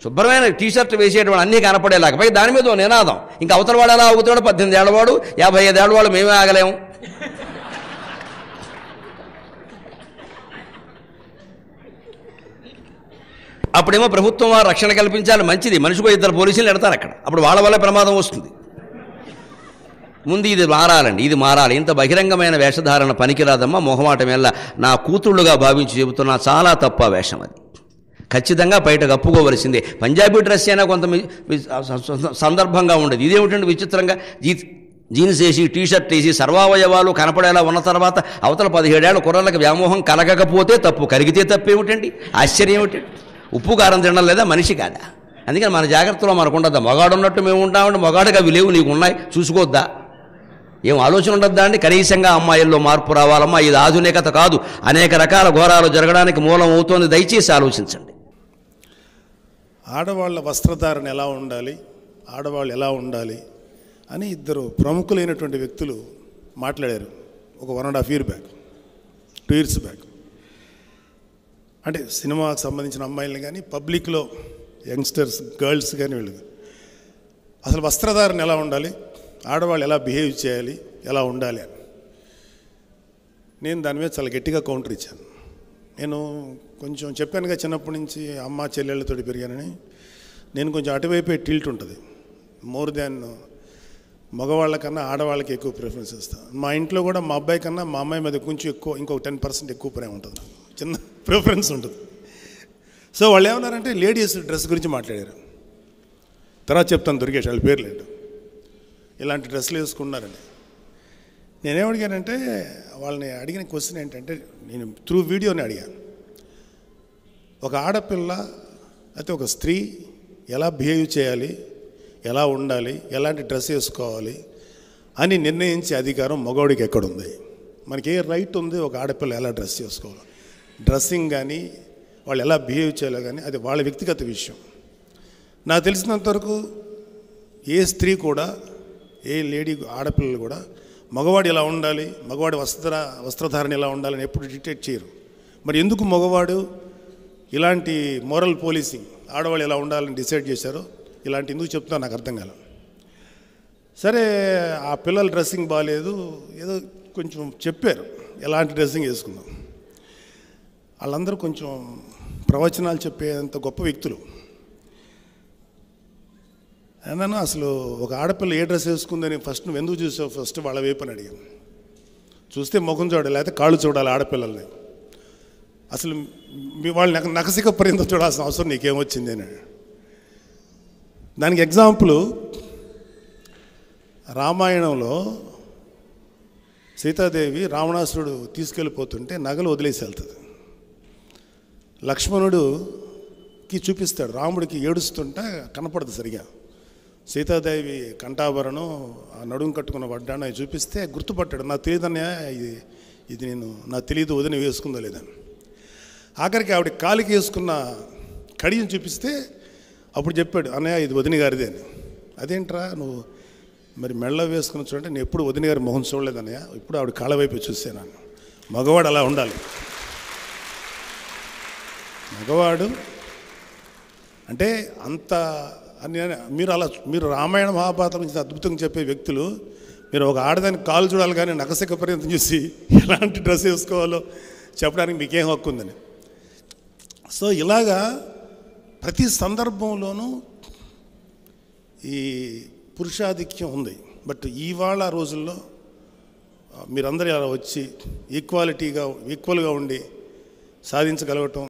శుభ్రమైన T shirt వేసేటువంటి అన్నీ కనపడేలాగా పై దాని మీద ఓ నినాదం ఇంకా అవతల వాడు ఎలా ఆగుతాడు పద్దెనిమిది ఏళ్ళవాడు యాభై ఐదు ఏళ్ళవాడు మేమే ఆగలేము అప్పుడేమో ప్రభుత్వం వారు రక్షణ కల్పించాలి మంచిది మనిషికో ఇద్దరు పోలీసులు ఎడతారు అక్కడ అప్పుడు వాళ్ళ వల్ల ప్రమాదం వస్తుంది ముందు ఇది మారాలండి ఇది మారాలి ఇంత బహిరంగమైన వేషధారణ పనికిరాదమ్మా మొహమాటం వల్ల నా కూతుళ్ళుగా భావించి చెబుతున్నా చాలా తప్ప వేషం అది ఖచ్చితంగా బయట కప్పుకోవలసిందే పంజాబీ డ్రెస్ అయినా కొంత మి- మి- స- సందర్భంగా ఉండేది ఇదేమిటంటే విచిత్రంగా జీ జీన్స్ వేసి టీ షర్ట్ వేసి సర్వావయవాలు కనపడేలా ఉన్న తర్వాత అవతల పదిహేడేళ్ల కుర్రలకు వ్యామోహం కలగకపోతే తప్పు కలిగితే తప్పు ఏమిటండి ఆశ్చర్యం ఏమిటండి ఉప్పు కారం తినడం లేదా మనిషి కాదా అందుకని మన జాగ్రత్తలో మనకు ఉండద్దా మగాడు ఉన్నట్టు మేము ఉంటామంటే మగాడుగా అవి లేవు నీకు ఉన్నాయి చూసుకోవద్దా ఏం ఆలోచన ఉండద్దా అండి కనీసంగా అమ్మాయిల్లో మార్పు రావాలమ్మా ఇది ఆధునికత కాదు అనేక రకాల ఘోరాలు జరగడానికి మూలం అవుతోంది దయచేసి ఆలోచించండి ఆడవాళ్ళ వస్త్రధారణ ఎలా ఉండాలి ఆడవాళ్ళు ఎలా ఉండాలి అని ఇద్దరు ప్రముఖులైనటువంటి వ్యక్తులు మాట్లాడారు ఒక one and half year back two years back అంటే సినిమాకు సంబంధించిన అమ్మాయిలను కానీ పబ్లిక్లో యంగ్స్టర్స్ గర్ల్స్ కానీ వీళ్ళు అసలు వస్త్రధారణ ఎలా ఉండాలి ఆడవాళ్ళు ఎలా బిహేవ్ చేయాలి ఎలా ఉండాలి అని నేను దాని మీద చాలా గట్టిగా కౌంటర్ ఇచ్చాను నేను కొంచెం చెప్పానుగా చిన్నప్పటి నుంచి అమ్మ చెల్లెళ్ళతో పెరిగానని నేను కొంచెం అటువైపే టిల్ట్ ఉంటుంది మోర్ దాన్ మగవాళ్ళ కన్నా ఆడవాళ్ళకి ఎక్కువ ప్రిఫరెన్స్ ఇస్తాను మా ఇంట్లో కూడా మా అబ్బాయి కన్నా మా అమ్మాయి మీద కొంచెం ఎక్కువ ఇంకొక టెన్ పర్సెంట్ ఎక్కువ ప్రేమ ఉంటుంది నాకు. చిన్న ప్రిఫరెన్స్ ఉంటుంది సో వాళ్ళు ఏమన్నారంటే లేడీస్ డ్రెస్ గురించి మాట్లాడారు తర్వాత చెప్తాను దుర్గేష్ వాళ్ళ పేరు లేదు ఇలాంటి డ్రెస్సులు వేసుకున్నారని నేనేం అడిగానంటే వాళ్ళని అడిగిన క్వశ్చన్ ఏంటంటే నేను త్రూ వీడియోని అడిగాను ఒక ఆడపిల్ల అయితే ఒక స్త్రీ ఎలా బిహేవ్ చేయాలి ఎలా ఉండాలి ఎలాంటి డ్రెస్ వేసుకోవాలి అని నిర్ణయించే అధికారం మగవాడికి ఎక్కడుంది మనకి ఏ రైట్ ఉంది ఒక ఆడపిల్ల ఎలా డ్రెస్ చేసుకోవాలి డ్రెస్సింగ్ కానీ వాళ్ళు ఎలా బిహేవ్ చేయాలో కానీ అది వాళ్ళ వ్యక్తిగత విషయం నాకు తెలిసినంత వరకు ఏ స్త్రీ కూడా ఏ లేడీ ఆడపిల్లలు కూడా మగవాడు ఎలా ఉండాలి మగవాడి వస్త్ర వస్త్రధారణ ఎలా ఉండాలని ఎప్పుడు డిటెక్ట్ చేయరు మరి ఎందుకు మగవాడు ఇలాంటి మోరల్ పోలీసింగ్ ఆడవాళ్ళు ఎలా ఉండాలని డిసైడ్ చేశారో ఇలాంటి ఎందుకు చెప్తున్నా నాకు అర్థం కాల సరే ఆ పిల్లల డ్రెస్సింగ్ బాగాలేదు ఏదో కొంచెం చెప్పారు ఎలాంటి డ్రెస్సింగ్ వేసుకుందాం వాళ్ళందరూ కొంచెం ప్రవచనాలు చెప్పేంత గొప్ప వ్యక్తులు అన్నాను అసలు ఒక ఆడపిల్ల ఏ డ్రెస్ వేసుకుందని ఫస్ట్ నువ్వు ఎందుకు చూసావు ఫస్ట్ వాళ్ళ వైపు అని అడిగాను చూస్తే ముఖం చూడాలి లేకపోతే కాళ్ళు చూడాలి ఆడపిల్లల్ని అసలు మీ వాళ్ళు నక నకసిక పర్యంతం చూడాల్సిన అవసరం నీకేమొచ్చింది అని దానికి ఎగ్జాంపుల్ రామాయణంలో సీతాదేవి రావణాసురుడు తీసుకెళ్ళిపోతుంటే నగలు వదిలేసి వెళ్తుంది లక్ష్మణుడుకి చూపిస్తాడు రాముడికి ఏడుస్తుంటే కనపడదు సరిగా సీతాదేవి కంఠాభరణం ఆ నడుము కట్టుకున్న వడ్డాను అవి చూపిస్తే గుర్తుపట్టాడు నాకు తెలియదన్నయ్య ఇది ఇది నేను నాకు తెలియదు వదిన వేసుకుందో లేదని ఆఖరికి ఆవిడ కాలికి వేసుకున్న కడియం చూపిస్తే అప్పుడు చెప్పాడు అన్నయ్య ఇది వదిన గారిదే అని అదేంట్రా నువ్వు మరి మెళ్ళ వేసుకుని చూడంటే నేను ఎప్పుడు వదిన గారి మొహం చూడలేదు అన్నయ్య ఇప్పుడు ఆవిడ కాళ్ళ వైపు చూసాను మగవాడు అలా ఉండాలి మగవాడు అంటే అంత అని మీరు అలా మీరు రామాయణ మహాభారతం నుంచి అద్భుతంగా చెప్పే వ్యక్తులు మీరు ఒక ఆడదానికి కాలు చూడాలి కానీ నకసిక పర్యంతం చూసి ఎలాంటి డ్రెస్ వేసుకోవాలో చెప్పడానికి మీకేం హక్కు ఉందని సో ఇలాగా ప్రతి సందర్భంలోనూ ఈ పురుషాధిక్యం ఉంది బట్ ఇవాళ రోజుల్లో ఆ, మీరందరూ ఇలా వచ్చి ఈక్వాలిటీగా ఈక్వల్గా ఉండి సాధించగలగటం